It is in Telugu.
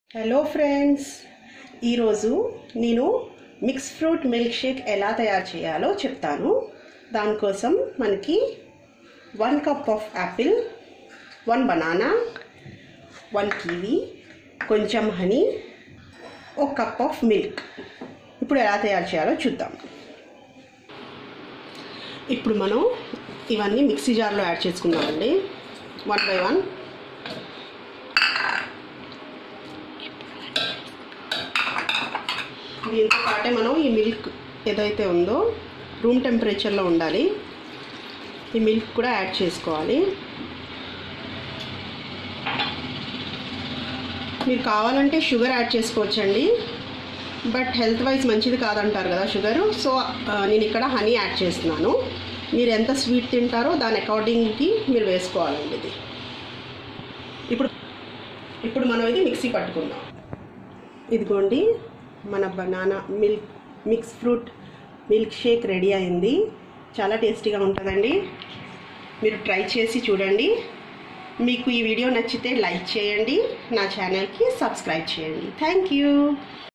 హలో ఫ్రెండ్స్ ఈరోజు నేను మిక్స్ ఫ్రూట్ మిల్క్ షేక్ ఎలా తయారు చేయాలో చెప్తాను దానికోసం మనకి one cup of apple one banana one kiwi కొంచెం హనీ ఒక కప్ ఆఫ్ మిల్క్ ఇప్పుడు ఎలా తయారు చేయాలో చూద్దాం ఇప్పుడు మనం ఇవన్నీ మిక్సీ జార్లో యాడ్ చేసుకుందామండి వన్ బై వన్ దీంతో పాటే మనం ఈ మిల్క్ ఏదైతే ఉందో రూమ్ టెంపరేచర్లో ఉండాలి ఈ మిల్క్ కూడా యాడ్ చేసుకోవాలి మీరు కావాలంటే షుగర్ యాడ్ చేసుకోవచ్చండి బట్ హెల్త్ వైజ్ మంచిది కాదంటారు కదా షుగర్ సో నేను ఇక్కడ హనీ యాడ్ చేస్తున్నాను మీరు ఎంత స్వీట్ తింటారో దాని అకార్డింగ్కి మీరు వేసుకోవాలండి ఇది ఇప్పుడు ఇప్పుడు మనం ఇది మిక్సీ పట్టుకుందాం ఇదిగోండి మన banana milk mix fruit milk shake ready అయింది చాలా టేస్టీగా ఉంటుందండి మీరు ట్రై చేసి చూడండి మీకు ఈ వీడియో నచ్చితే లైక్ చేయండి నా ఛానల్కి సబ్స్క్రైబ్ చేయండి థ్యాంక్ యూ